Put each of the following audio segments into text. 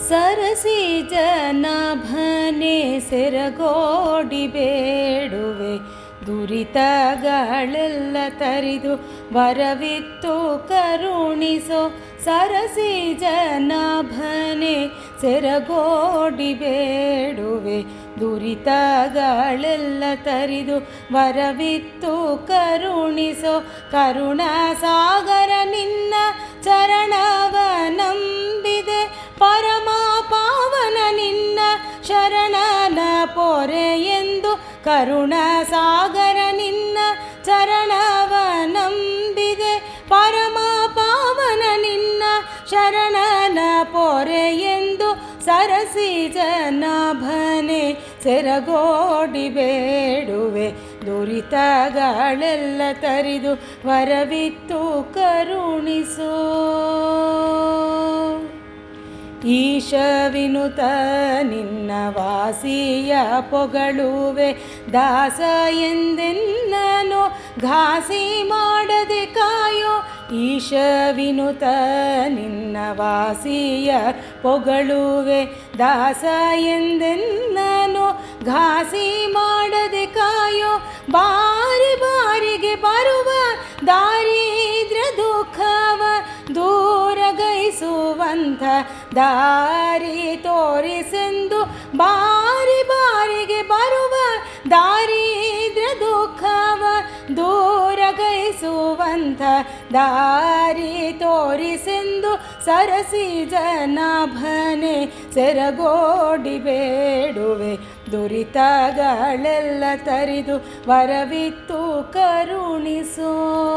ಸರಸಿ ಜನಭನೆ ಸೆರಗೋಡಿ ಬೇಡುವೆ ದುರಿತಗಳೆಲ್ಲ ತರಿದು ವರವಿತ್ತು ಕರುಣಿಸೋ ಸರಸಿ ಜನಭನೆ ಸೆರಗೋಡಿ ಬೇಡುವೆ ದುರಿತಗಳೆಲ್ಲ ತರಿದು ವರವಿತ್ತು ಕರುಣಿಸೋ ಕರುಣ ಸಾಗರ ನಿನ್ನ ಚರಣವ ನಂಬಿದೆ ಪರಮ ಪಾವನ ನಿನ್ನ ಶರಣನ ಪೊರೆ ಎಂದು ಕರುಣ ಸಾಗರ ನಿನ್ನ ಚರಣವ ನಂಬಿದೆ ಪರಮ ಪಾವನ ನಿನ್ನ ಶರಣನ ಪೊರೆ ಎಂದು ಸರಸಿ ಜನಭನೆ ಸೆರಗೋಡಿ ಬೇಡುವೆ ದುರಿತಗಳೆಲ್ಲ ತರಿದು ವರವಿತ್ತು ಕರುಣಿಸೋ ಈಶ ವಿನುತ ನಿನ್ನ ವಾಸಿಯ ಪೊಗಳುವೆ ದಾಸ ಎಂದೆನ್ನನು ಘಾಸಿ ಮಾಡದೆ ಕಾಯೋ ಈಶ ವಿನುತ ನಿನ್ನ ವಾಸಿಯ ಪೊಗಳುವೆ ದಾಸ ಎಂದೆನ್ನನು ಘಾಸಿ ಮಾಡದೆ ಕಾಯೋ ಬಾರಿ ಬಾರಿಗೆ ಬರುವ ದಾರಿದ್ರ ದುಃಖವ ದೂರಗೈಸುವಂಥ ದಾರಿ ತೋರಿಸೆಂದು ಬಾರಿ ಬಾರಿಗೆ ಬರುವ ದಾರಿದ್ರ ದುಃಖವ ದೂರಗೈಸುವಂಥ ದಾರಿ ತೋರಿಸೆಂದು ಸರಸಿ ಜನಭನೆ ಸೆರಗೋಡಿ ಬೇಡುವೆ ದುರಿತಗಳೆಲ್ಲ ತರಿದು ವರವಿತ್ತು ಕರುಣಿಸೋ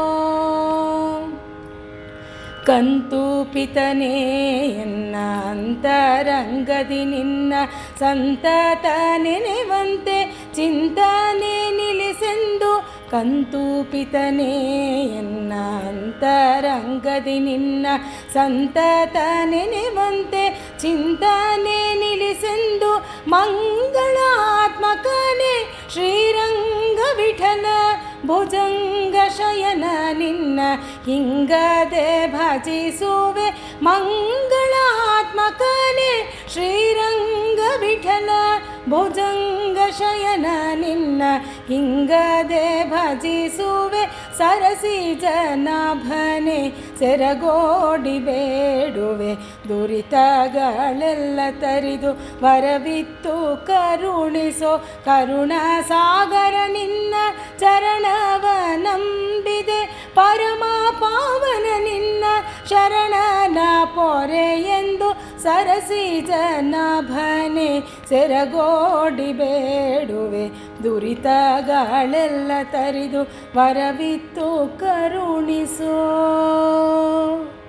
ಕಂತು ಪಿತನೇ ಎನ್ನ ಅಂತರಂಗದಿ ನಿನ್ನ ಸಂತತ ನೆನೆವಂತೆ ಚಿಂತನೆ ನಿಲ್ಲಿಸೆಂದು ಕಂತು ಪಿತನೇ ಎನ್ನ ಅಂತರಂಗದಿ ನಿನ್ನ ಸಂತತ ನೆನೆವಂತೆ ಚಿಂತನೆ ನಿಲ್ಲಿಸೆಂದು ಮಂಗಳಾತ್ಮಕನೇ ಶ್ರೀರಂಗ ವಿಠಲ ಭುಜಂಗ ಶಯನ ನಿನ್ನ ಹಿಂಗದೆ ಭಜಿಸುವೆ ಮಂಗಳಾತ್ಮಕನೇ ಶ್ರೀರಂಗ ವಿಠಲ ಭುಜಂಗ ಶಯನ ನಿನ್ನ ಹಿಂಗದೆ ಭಜಿಸುವೆ ಸರಸಿ ಜನಭನೆ ಸೆರಗೋಡಿ ಬೇಡುವೆ ದುರಿತಗಳೆಲ್ಲ ತರಿದು ವರವಿತ್ತು ಕರುಣಿಸೋ ಕರುಣ ಸಾಗರ ನಿನ್ನ ಚರಣವ ನಂಬಿದೆ ಪರಮ ಪಾವನ ನಿನ್ನ ಶರಣನ ಪೊರೆ ಎಂದು ಸರಸಿ ಜನಭನೆ ಸೆರಗೋಡಿ ಬೇಡುವೆ ದುರಿತಗಳೆಲ್ಲ ತರಿದು ವರವಿತ್ತು ಕರುಣಿಸೋ